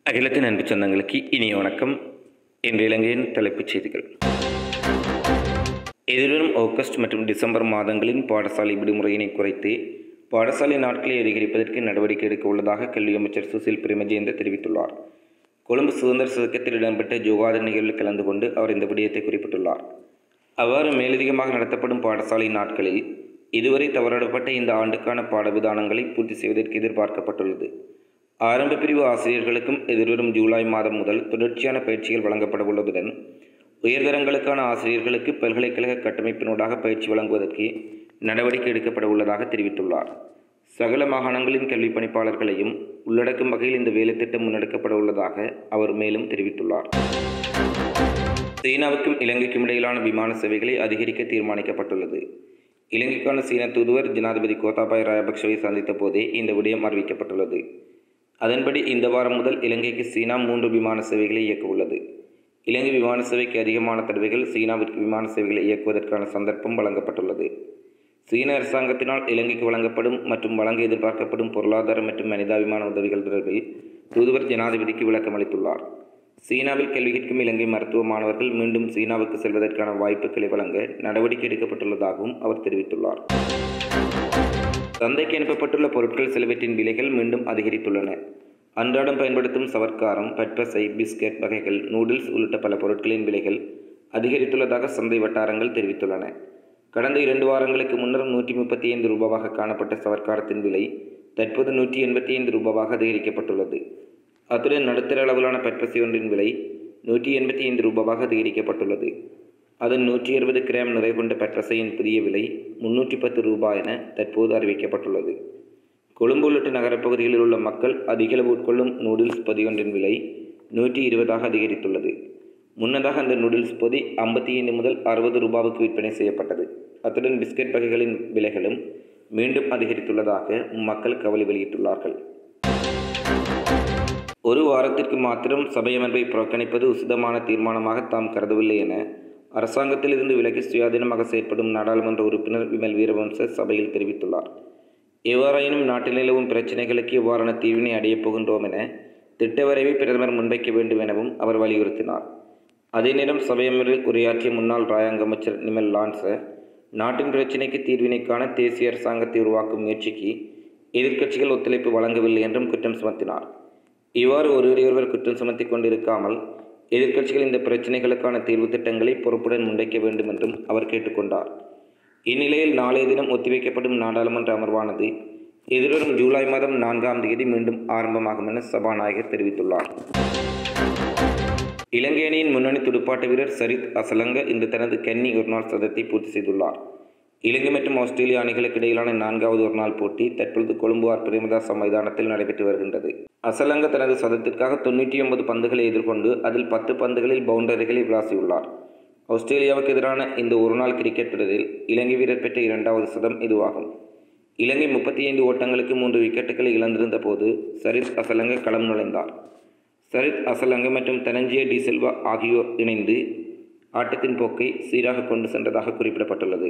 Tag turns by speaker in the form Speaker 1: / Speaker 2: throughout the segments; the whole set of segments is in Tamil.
Speaker 1: அகிலத்தின் அன்பு சொந்தங்களுக்கு இனிய வணக்கம் இன்று இலங்கையின் தலைப்புச் செய்திகள் எதிர்வரும் ஆகஸ்ட் மற்றும் டிசம்பர் மாதங்களின் பாடசாலை விடுமுறையினை குறைத்து பாடசாலை நாட்களை அதிகரிப்பதற்கு நடவடிக்கை எடுக்க உள்ளதாக கல்வி அமைச்சர் சுசில் பிரேமஜேந்த தெரிவித்துள்ளார் கொழும்பு சுதந்திர சதுக்கத்தில் இடம்பெற்ற ஜோகாத நிகழ்வில் கலந்து கொண்டு அவர் இந்த விடயத்தை குறிப்பிட்டுள்ளார் அவ்வாறு மேலதிகமாக நடத்தப்படும் பாடசாலை நாட்களில் இதுவரை தவறிடப்பட்ட இந்த ஆண்டுக்கான பாடவிதானங்களை பூர்த்தி செய்வதற்கு எதிர்பார்க்கப்பட்டுள்ளது ஆரம்ப பிரிவு ஆசிரியர்களுக்கும் எதிர்வரும் ஜூலை மாதம் முதல் தொடர்ச்சியான பயிற்சிகள் வழங்கப்பட உள்ளதுடன் உயர்தரங்களுக்கான ஆசிரியர்களுக்கு பல்கலைக்கழக கட்டமைப்பினூடாக பயிற்சி வழங்குவதற்கு நடவடிக்கை எடுக்கப்பட உள்ளதாக தெரிவித்துள்ளார் சகல மாகாணங்களின் கல்வி பணிப்பாளர்களையும் உள்ளடக்கும் வகையில் இந்த வேலைத்திட்டம் முன்னெடுக்கப்பட உள்ளதாக அவர் மேலும் தெரிவித்துள்ளார் சீனாவுக்கும் இலங்கைக்கும் இடையிலான விமான சேவைகளை அதிகரிக்க தீர்மானிக்கப்பட்டுள்ளது இலங்கைக்கான சீன தூதுவர் ஜனாதிபதி கோத்தாபாய் ராயபக்சவை சந்தித்த போதே இந்த விடயம் அறிவிக்கப்பட்டுள்ளது அதன்படி இந்த வாரம் முதல் இலங்கைக்கு சீனா மூன்று விமான சேவைகளை இயக்க உள்ளது இலங்கை விமான சேவைக்கு அதிகமான தடவைகள் சீனாவிற்கு விமான சேவைகளை இயக்குவதற்கான சந்தர்ப்பம் வழங்கப்பட்டுள்ளது சீன அரசாங்கத்தினால் இலங்கைக்கு வழங்கப்படும் மற்றும் வழங்க எதிர்பார்க்கப்படும் பொருளாதார மற்றும் மனிதாபிமான உதவிகள் தொடர்பில் தூதுவர் ஜனாதிபதிக்கு விளக்கம் அளித்துள்ளார் சீனாவில் கல்வி கற்கும் இலங்கை மருத்துவ மாணவர்கள் மீண்டும் சீனாவுக்கு செல்வதற்கான வாய்ப்புகளை வழங்க நடவடிக்கை எடுக்கப்பட்டுள்ளதாகவும் அவர் தெரிவித்துள்ளார் சந்தைக்கு அனுப்பப்பட்டுள்ள பொருட்கள் சிலவற்றின் விலைகள் மீண்டும் அதிகரித்துள்ளன அன்றாடம் பயன்படுத்தும் சவர்க்காரம் பற்பசை பிஸ்கட் வகைகள் நூடுல்ஸ் உள்ளிட்ட பல பொருட்களின் விலைகள் அதிகரித்துள்ளதாக சந்தை வட்டாரங்கள் தெரிவித்துள்ளன கடந்த இரண்டு வாரங்களுக்கு முன்னர் நூற்றி முப்பத்தி ஐந்து ரூபாவாக காணப்பட்ட சவர்க்காரத்தின் விலை தற்போது நூற்றி எண்பத்தி ஐந்து ரூபாவாக அதிகரிக்கப்பட்டுள்ளது அத்துடன் நடுத்தர அளவிலான பற்பசை ஒன்றின் விலை நூற்றி எண்பத்தி ஐந்து ரூபாவாக அதிகரிக்கப்பட்டுள்ளது அதன் நூற்றி அறுபது கிராம் நிறை கொண்ட பற்பசையின் புதிய விலை முன்னூற்றி பத்து ரூபாய் என தற்போது அறிவிக்கப்பட்டுள்ளது கொழும்பு உள்ளிட்ட நகரப்பகுதிகளில் உள்ள மக்கள் அதிகளவு உட்கொள்ளும் நூடுல்ஸ் பொதியொன்றின் விலை நூற்றி இருபதாக அதிகரித்துள்ளது முன்னதாக அந்த நூடுல்ஸ் பொதி ஐம்பத்தி ஐந்து முதல் அறுபது ரூபாவுக்கு விற்பனை செய்யப்பட்டது அத்துடன் பிஸ்கட் வகைகளின் விலைகளும் மீண்டும் அதிகரித்துள்ளதாக மக்கள் கவலை வெளியிட்டுள்ளார்கள் ஒரு வாரத்திற்கு மாத்திரம் சபை அமர்வை புறக்கணிப்பது உசிதமான தீர்மானமாக தாம் கருதவில்லை என அரசாங்கத்திலிருந்து விலகி சுயாதீனமாக செயற்படும் நாடாளுமன்ற உறுப்பினர் விமல் வீரவம்ச சபையில் தெரிவித்துள்ளார் எவ்வாறாயினும் நாட்டில் நிலவும் பிரச்சினைகளுக்கு எவ்வாறான தீர்வினை அடையப் போகின்றோம் என திட்டவரைவை பிரதமர் முன்வைக்க வேண்டும் எனவும் அவர் வலியுறுத்தினார் அதே நேரம் சபையமரில் உரையாற்றிய முன்னாள் ராயாங்க அமைச்சர் நிமல் லான்ச நாட்டின் பிரச்சினைக்கு தீர்வினை காண தேசிய அரசாங்கத்தை உருவாக்கும் முயற்சிக்கு எதிர்க்கட்சிகள் ஒத்துழைப்பு வழங்கவில்லை என்றும் குற்றம் சுமத்தினார் இவ்வாறு ஒருவரையொருவர் குற்றம் சுமத்தி கொண்டிருக்காமல் எதிர்க்கட்சிகள் இந்த பிரச்சினைகளுக்கான தீர்வு திட்டங்களை பொறுப்புடன் முன்வைக்க வேண்டும் என்றும் அவர் கேட்டுக்கொண்டார் இந்நிலையில் நாளைய தினம் ஒத்திவைக்கப்படும் நாடாளுமன்ற அமர்வானது எதிர்வரும் ஜூலை மாதம் நான்காம் தேதி மீண்டும் ஆரம்பமாகும் என சபாநாயகர் தெரிவித்துள்ளார் இலங்கை அணியின் முன்னணி துடுப்பாட்ட வீரர் சரித் அசலங்க இன்று தனது கன்னி ஒருநாள் சதத்தை பூர்த்தி செய்துள்ளார் இலங்கை மற்றும் ஆஸ்திரேலிய அணிகளுக்கு இடையிலான நான்காவது ஒருநாள் போட்டி தற்பொழுது கொழும்பு ஆர் பிரேமதாச மைதானத்தில் நடைபெற்று வருகின்றது அசலங்க தனது சதத்திற்காக தொண்ணூற்றி ஒன்பது பந்துகளை எதிர்கொண்டு அதில் பத்து பந்துகளில் பவுண்டரிகளை விளாசியுள்ளார் ஆஸ்திரேலியாவுக்கு எதிரான இந்த ஒருநாள் கிரிக்கெட் தொடரில் இலங்கை வீரர் பெற்ற இரண்டாவது சதம் இதுவாகும் இலங்கை முப்பத்தி ஐந்து ஓட்டங்களுக்கு மூன்று விக்கெட்டுகளை இழந்திருந்த போது சரித் அசலங்க களம் நுழைந்தார் சரித் அசலங்க மற்றும் தனஞ்சிய டி செல்வா ஆகியோர் இணைந்து ஆட்டத்தின் போக்கை சீராக கொண்டு சென்றதாக குறிப்பிடப்பட்டுள்ளது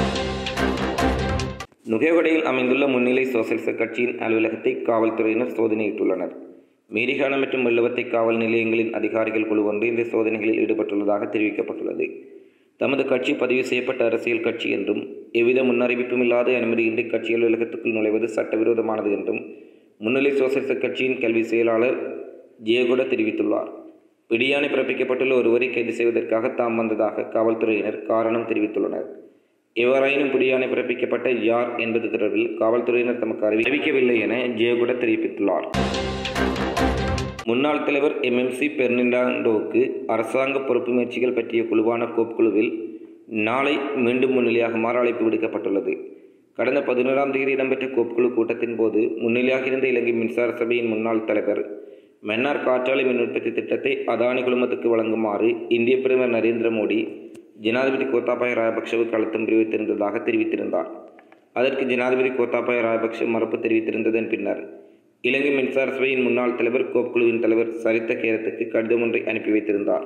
Speaker 1: நுகேவடையில் அமைந்துள்ள முன்னிலை சோசலிச கட்சியின் அலுவலகத்தை காவல்துறையினர் சோதனையிட்டுள்ளனர் மீரிகான மற்றும் வெள்ளவத்தை காவல் நிலையங்களின் அதிகாரிகள் குழு ஒன்று இந்த சோதனைகளில் ஈடுபட்டுள்ளதாக தெரிவிக்கப்பட்டுள்ளது தமது கட்சி பதிவு செய்யப்பட்ட அரசியல் கட்சி என்றும் எவ்வித முன்னறிவிப்பும் இல்லாத அனுமதியின்றி கட்சி அலுவலகத்துக்குள் நுழைவது சட்டவிரோதமானது என்றும் முன்னிலை சோசலிச கட்சியின் கல்வி செயலாளர் ஜெயகுட தெரிவித்துள்ளார் பிடியாணை பிறப்பிக்கப்பட்டுள்ள ஒருவரை கைது செய்வதற்காக தாம் வந்ததாக காவல்துறையினர் காரணம் தெரிவித்துள்ளனர் எவ்வாறாயினும் பிடியாணை பிறப்பிக்கப்பட்ட யார் என்பது தொடர்பில் காவல்துறையினர் தமக்கு அறிவிக்கவில்லை என ஜெயகுட தெரிவித்துள்ளார் முன்னாள் தலைவர் எம்எம்சி பெர்னிண்டாண்டோவுக்கு அரசாங்க பொறுப்பு முயற்சிகள் பற்றிய குழுவான கோப் குழுவில் நாளை மீண்டும் முன்னிலையாகுமாறு அழைப்பு விடுக்கப்பட்டுள்ளது கடந்த பதினோராம் தேதி இடம்பெற்ற கோப் குழு கூட்டத்தின் போது முன்னிலையாக இருந்த இலங்கை மின்சார சபையின் முன்னாள் தலைவர் மன்னார் காற்றாலை மின் உற்பத்தி திட்டத்தை அதானி குழுமத்துக்கு வழங்குமாறு இந்திய பிரதமர் நரேந்திர மோடி ஜனாதிபதி கோத்தாபாய ராஜபக்சவுக்கு அழுத்தம் தெரிவித்திருந்ததாக தெரிவித்திருந்தார் அதற்கு ஜனாதிபதி கோத்தாபாய ராஜபக்ச மறுப்பு தெரிவித்திருந்ததன் பின்னர் இலங்கை மின்சார சபையின் முன்னாள் தலைவர் கோப் குழுவின் தலைவர் சரித்த கேரத்துக்கு கடிதம் ஒன்றை அனுப்பி வைத்திருந்தார்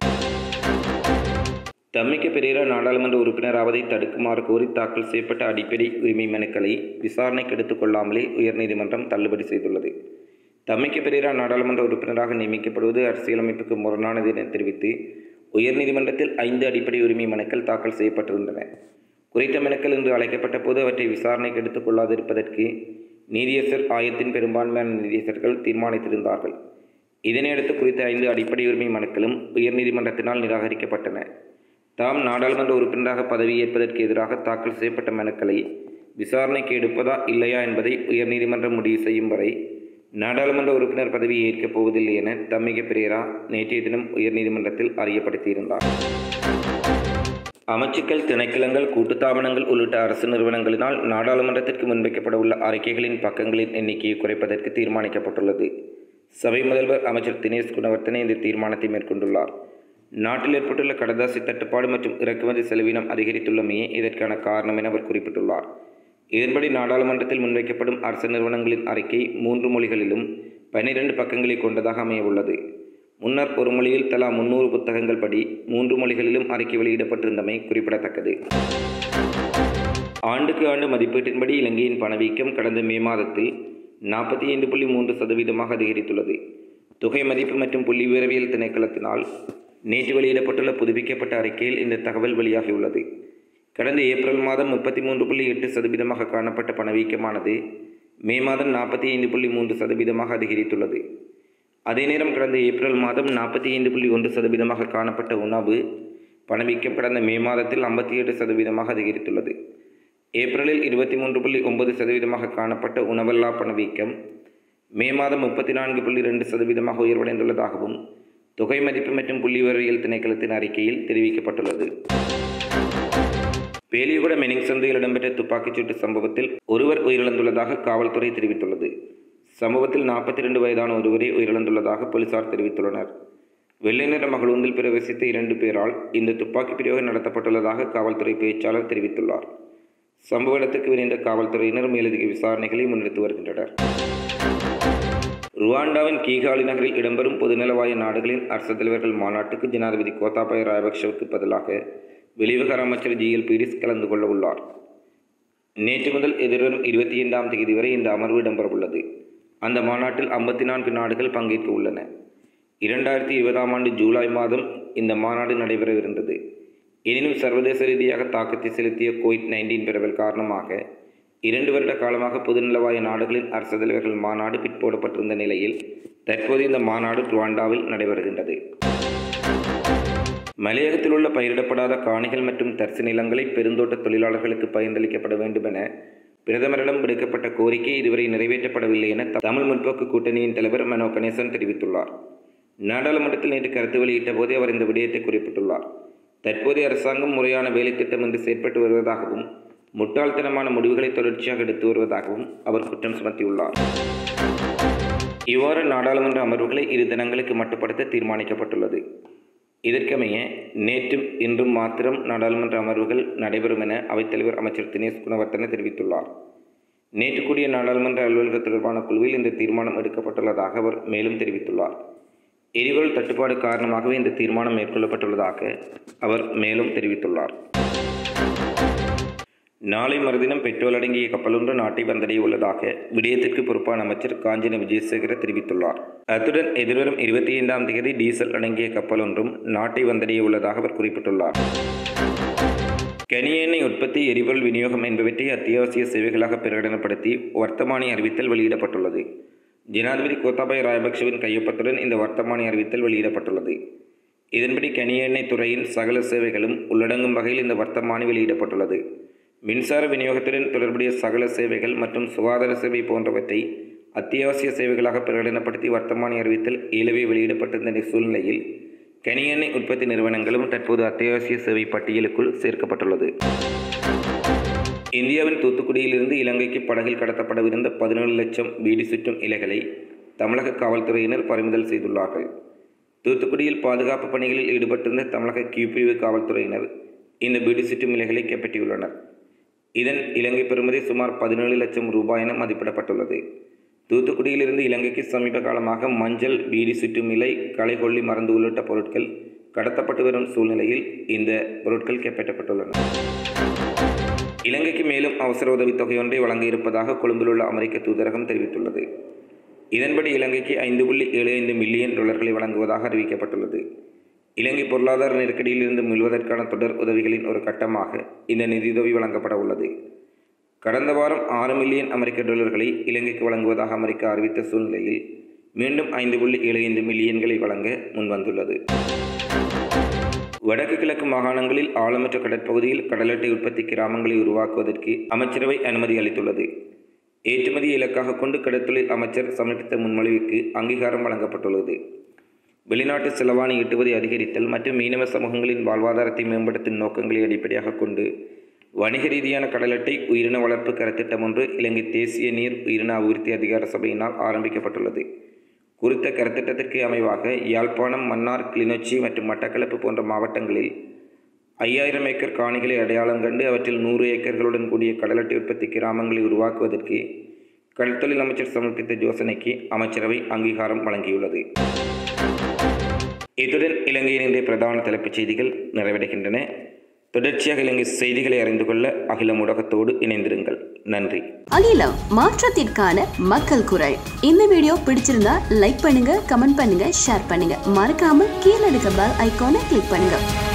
Speaker 1: தம்மிக்க பெரேரா நாடாளுமன்ற உறுப்பினராவதை தடுக்குமாறு கோரி தாக்கல் செய்யப்பட்ட அடிப்படை உரிமை மனுக்களை விசாரணைக்கு எடுத்துக் கொள்ளாமலே உயர்நீதிமன்றம் தள்ளுபடி செய்துள்ளது தம்மிக்க பெரேரா நாடாளுமன்ற உறுப்பினராக நியமிக்கப்படுவது அரசியலமைப்புக்கு முரணானது என தெரிவித்து உயர்நீதிமன்றத்தில் ஐந்து அடிப்படை உரிமை மனுக்கள் தாக்கல் செய்யப்பட்டிருந்தன குறித்த மனுக்கள் இன்று அழைக்கப்பட்ட போது அவற்றை விசாரணைக்கு எடுத்துக் கொள்ளாதிருப்பதற்கு நீதியரசர் ஆயத்தின் பெரும்பான்மையான நீதியரசர்கள் தீர்மானித்திருந்தார்கள் இதனையடுத்து குறித்த ஐந்து அடிப்படை உரிமை மனுக்களும் உயர்நீதிமன்றத்தினால் நிராகரிக்கப்பட்டன தாம் நாடாளுமன்ற உறுப்பினராக பதவியேற்பதற்கு எதிராக தாக்கல் செய்யப்பட்ட மனுக்களை விசாரணைக்கு எடுப்பதா இல்லையா என்பதை உயர்நீதிமன்றம் முடிவு செய்யும் வரை நாடாளுமன்ற உறுப்பினர் பதவியை ஏற்கப் போவதில்லை என தம்மிக பிரேரா நேற்றைய தினம் உயர்நீதிமன்றத்தில் அறியப்படுத்தியிருந்தார் அமைச்சுக்கள் திணைக்களங்கள் கூட்டுத்தாபனங்கள் உள்ளிட்ட அரசு நிறுவனங்களினால் நாடாளுமன்றத்திற்கு முன்வைக்கப்பட உள்ள அறிக்கைகளின் பக்கங்களின் எண்ணிக்கையை குறைப்பதற்கு தீர்மானிக்கப்பட்டுள்ளது சபை முதல்வர் அமைச்சர் தினேஷ் குணவர்த்தனை இந்த தீர்மானத்தை மேற்கொண்டுள்ளார் நாட்டில் ஏற்பட்டுள்ள கடதாசி தட்டுப்பாடு மற்றும் இறக்குமதி செலவினம் அதிகரித்துள்ளமையே இதற்கான காரணம் என அவர் குறிப்பிட்டுள்ளார் இதன்படி நாடாளுமன்றத்தில் முன்வைக்கப்படும் அரசு நிறுவனங்களின் அறிக்கை மூன்று மொழிகளிலும் பனிரெண்டு பக்கங்களை கொண்டதாக அமைய உள்ளது முன்னர் ஒரு மொழியில் தலா முன்னூறு புத்தகங்கள் படி மூன்று மொழிகளிலும் அறிக்கை வெளியிடப்பட்டிருந்தமை குறிப்பிடத்தக்கது ஆண்டுக்கு ஆண்டு மதிப்பீட்டின்படி இலங்கையின் பணவீக்கம் கடந்த மே மாதத்தில் நாற்பத்தி ஐந்து புள்ளி மூன்று சதவீதமாக அதிகரித்துள்ளது தொகை மதிப்பு மற்றும் புள்ளி விவரவியல் திணைக்களத்தினால் நேற்று வெளியிடப்பட்டுள்ள புதுப்பிக்கப்பட்ட அறிக்கையில் இந்த தகவல் வெளியாகியுள்ளது கடந்த ஏப்ரல் மாதம் முப்பத்தி மூன்று புள்ளி எட்டு சதவீதமாக காணப்பட்ட பணவீக்கமானது மே மாதம் நாற்பத்தி ஐந்து புள்ளி மூன்று சதவீதமாக அதிகரித்துள்ளது அதே நேரம் கடந்த ஏப்ரல் மாதம் நாற்பத்தி ஐந்து புள்ளி ஒன்று சதவீதமாக காணப்பட்ட உணவு பணவீக்கம் கடந்த மே மாதத்தில் ஐம்பத்தி எட்டு சதவீதமாக அதிகரித்துள்ளது ஏப்ரலில் இருபத்தி மூன்று புள்ளி ஒன்பது சதவீதமாக காணப்பட்ட உணவல்லா பணவீக்கம் மே மாதம் முப்பத்தி நான்கு புள்ளி ரெண்டு சதவீதமாக உயர்வடைந்துள்ளதாகவும் தொகை மதிப்பு மற்றும் புள்ளிவிவரியல் திணைக்களத்தின் அறிக்கையில் தெரிவிக்கப்பட்டுள்ளது பேலியகுட மெனிங் சந்தையில் இடம்பெற்ற துப்பாக்கிச் சூட்டு சம்பவத்தில் ஒருவர் உயிரிழந்துள்ளதாக காவல்துறை தெரிவித்துள்ளது சம்பவத்தில் நாற்பத்தி ரெண்டு வயதான ஒருவரே உயிரிழந்துள்ளதாக போலீசார் தெரிவித்துள்ளனர் வெள்ளை நிற மகளூந்தில் பிரவேசித்த இரண்டு பேரால் இந்த துப்பாக்கி பிரயோகம் நடத்தப்பட்டுள்ளதாக காவல்துறை பேச்சாளர் தெரிவித்துள்ளார் சம்பவ இடத்துக்கு விரைந்த காவல்துறையினர் மேலதிக விசாரணைகளை முன்னெடுத்து வருகின்றனர் ருவாண்டாவின் கீகாலி நகரில் இடம்பெறும் பொதுநலவாய நாடுகளின் அரசு தலைவர்கள் மாநாட்டுக்கு ஜனாதிபதி கோத்தாபாய ராயபக்ஷவுக்கு பதிலாக வெளிவிவகார அமைச்சர் ஜி எல் பீரிஸ் கலந்து கொள்ள உள்ளார் நேற்று முதல் எதிர்வரும் இருபத்தி ஐந்தாம் தேதி வரை இந்த அமர்வு இடம்பெறவுள்ளது அந்த மாநாட்டில் ஐம்பத்தி நான்கு நாடுகள் பங்கேற்க உள்ளன இரண்டாயிரத்தி இருபதாம் ஆண்டு ஜூலை மாதம் இந்த மாநாடு நடைபெறவிருந்தது எனினும் சர்வதேச ரீதியாக தாக்கத்தை செலுத்திய கோவிட் நைன்டீன் பரவல் காரணமாக இரண்டு வருட காலமாக பொதுநலவாய நாடுகளின் அரசு தலைவர்கள் மாநாடு பிற்போடப்பட்டிருந்த நிலையில் தற்போது இந்த மாநாடு ருவாண்டாவில் நடைபெறுகின்றது மலையகத்தில் உள்ள பயிரிடப்படாத காணிகள் மற்றும் தரிசு நிலங்களை பெருந்தோட்ட தொழிலாளர்களுக்கு பகிர்ந்தளிக்கப்பட வேண்டும் என பிரதமரிடம் விடுக்கப்பட்ட கோரிக்கை இதுவரை நிறைவேற்றப்படவில்லை என தமிழ் முற்போக்கு கூட்டணியின் தலைவர் மனோ கணேசன் தெரிவித்துள்ளார் நாடாளுமன்றத்தில் நேற்று கருத்து வெளியிட்ட போதே அவர் இந்த விடயத்தை குறிப்பிட்டுள்ளார் தற்போதைய அரசாங்கம் முறையான வேலை திட்டம் என்று செயற்பட்டு வருவதாகவும் முட்டாள்தனமான முடிவுகளை தொடர்ச்சியாக எடுத்து வருவதாகவும் அவர் குற்றம் சுமத்தியுள்ளார் இவ்வாறு நாடாளுமன்ற அமர்வுகளை இரு தினங்களுக்கு மட்டுப்படுத்த தீர்மானிக்கப்பட்டுள்ளது இதற்கமைய நேற்றும் இன்றும் மாத்திரம் நாடாளுமன்ற அமர்வுகள் நடைபெறும் என அவைத்தலைவர் அமைச்சர் தினேஷ் குணவர்த்தன தெரிவித்துள்ளார் நேற்று கூடிய நாடாளுமன்ற அலுவலக தொடர்பான குழுவில் இந்த தீர்மானம் எடுக்கப்பட்டுள்ளதாக அவர் மேலும் தெரிவித்துள்ளார் எரிபொருள் தட்டுப்பாடு காரணமாகவே இந்த தீர்மானம் மேற்கொள்ளப்பட்டுள்ளதாக அவர் மேலும் தெரிவித்துள்ளார் நாளை மறுதினம் பெட்ரோல் அடங்கிய கப்பலொன்று நாட்டை வந்தடைய உள்ளதாக விடயத்திற்கு பொறுப்பான அமைச்சர் காஞ்சன விஜயசேகர தெரிவித்துள்ளார் அத்துடன் எதிர்வரும் இருபத்தி ஐந்தாம் தேதி டீசல் அடங்கிய கப்பல் ஒன்றும் நாட்டை வந்தடைய உள்ளதாக அவர் குறிப்பிட்டுள்ளார் கனிய எண்ணெய் உற்பத்தி எரிபொருள் விநியோகம் என்பவற்றை அத்தியாவசிய சேவைகளாக பிரகடனப்படுத்தி வர்த்தமானி அறிவித்தல் வெளியிடப்பட்டுள்ளது ஜனாதிபதி கோத்தாபாய ராயபக்சவின் கையொப்பத்துடன் இந்த வர்த்தமானி அறிவித்தல் வெளியிடப்பட்டுள்ளது இதன்படி கனிய எண்ணெய் துறையின் சகல சேவைகளும் உள்ளடங்கும் வகையில் இந்த வர்த்தமானி வெளியிடப்பட்டுள்ளது மின்சார விநியோகத்துடன் தொடர்புடைய சகல சேவைகள் மற்றும் சுகாதார சேவை போன்றவற்றை அத்தியாவசிய சேவைகளாக பிரகடனப்படுத்தி வர்த்தமானி அறிவித்தல் இயலவே வெளியிடப்பட்டிருந்த சூழ்நிலையில் கனி எண்ணெய் உற்பத்தி நிறுவனங்களும் தற்போது அத்தியாவசிய சேவை பட்டியலுக்குள் சேர்க்கப்பட்டுள்ளது இந்தியாவின் தூத்துக்குடியிலிருந்து இலங்கைக்கு படகில் கடத்தப்படவிருந்த பதினேழு லட்சம் வீடு சுற்றும் இலைகளை தமிழக காவல்துறையினர் பறிமுதல் செய்துள்ளார்கள் தூத்துக்குடியில் பாதுகாப்பு பணிகளில் ஈடுபட்டிருந்த தமிழக கியூ பிரிவு காவல்துறையினர் இந்த பீடி சுற்றும் இலைகளை கைப்பற்றியுள்ளனர் இதன் இலங்கை பெறுமதி சுமார் பதினேழு லட்சம் ரூபாய் என மதிப்பிடப்பட்டுள்ளது தூத்துக்குடியிலிருந்து இலங்கைக்கு சமீப காலமாக மஞ்சள் பீடி சுற்றும் இலை களைகொல்லி மருந்து உள்ளிட்ட பொருட்கள் கடத்தப்பட்டு வரும் சூழ்நிலையில் இந்த பொருட்கள் கைப்பற்றப்பட்டுள்ளன இலங்கைக்கு மேலும் அவசர உதவித் தொகை ஒன்றை வழங்க இருப்பதாக கொழும்பில் உள்ள அமெரிக்க தூதரகம் தெரிவித்துள்ளது இதன்படி இலங்கைக்கு ஐந்து புள்ளி ஏழு ஐந்து மில்லியன் டாலர்களை வழங்குவதாக அறிவிக்கப்பட்டுள்ளது இலங்கை பொருளாதார நெருக்கடியில் இருந்து மீள்வதற்கான தொடர் உதவிகளின் ஒரு கட்டமாக இந்த நிதியுதவி வழங்கப்பட உள்ளது கடந்த வாரம் ஆறு மில்லியன் அமெரிக்க டாலர்களை இலங்கைக்கு வழங்குவதாக அமெரிக்கா அறிவித்த சூழ்நிலையில் மீண்டும் ஐந்து புள்ளி ஏழு ஐந்து மில்லியன்களை வழங்க முன்வந்துள்ளது வடக்கு கிழக்கு மாகாணங்களில் ஆழமற்ற கடற்பகுதியில் கடலட்டை உற்பத்தி கிராமங்களை உருவாக்குவதற்கு அமைச்சரவை அனுமதி அளித்துள்ளது ஏற்றுமதியை இலக்காக கொண்டு கடற்தொழில் அமைச்சர் சமர்ப்பித்த முன்மொழிவுக்கு அங்கீகாரம் வழங்கப்பட்டுள்ளது வெளிநாட்டு செலவாணி ஈட்டுவதை அதிகரித்தல் மற்றும் மீனவ சமூகங்களின் வாழ்வாதாரத்தை மேம்படுத்தும் நோக்கங்களை அடிப்படையாக கொண்டு வணிக ரீதியான கடலட்டை உயிரின வளர்ப்பு கருத்திட்டம் ஒன்று இலங்கை தேசிய நீர் உயிரின அபிவிருத்தி அதிகார சபையினால் ஆரம்பிக்கப்பட்டுள்ளது குறித்த கருத்திட்டத்திற்கு அமைவாக யாழ்ப்பாணம் மன்னார் கிளிநொச்சி மற்றும் மட்டக்களப்பு போன்ற மாவட்டங்களில் ஐயாயிரம் ஏக்கர் காணிகளை அடையாளம் கண்டு அவற்றில் நூறு ஏக்கர்களுடன் கூடிய கடலட்டை உற்பத்தி கிராமங்களை உருவாக்குவதற்கு கடற்தொழில் அமைச்சர் சமர்ப்பித்த யோசனைக்கு அமைச்சரவை அங்கீகாரம் வழங்கியுள்ளது இத்துடன் இலங்கையின் இன்றைய பிரதான தலைப்புச் செய்திகள் நிறைவடைகின்றன தொடர்ச்சியாக இலங்கை செய்திகளை அறிந்து கொள்ள அகில ஊடகத்தோடு இணைந்திருங்கள் நன்றி
Speaker 2: அகிலம் மாற்றத்திற்கான மக்கள் குரல் இந்த வீடியோ பிடிச்சிருந்தா லைக் பண்ணுங்க கமெண்ட் பண்ணுங்க ஷேர் பண்ணுங்க மறக்காம கீழே இருக்க பெல் ஐகானை கிளிக் பண்ணுங்க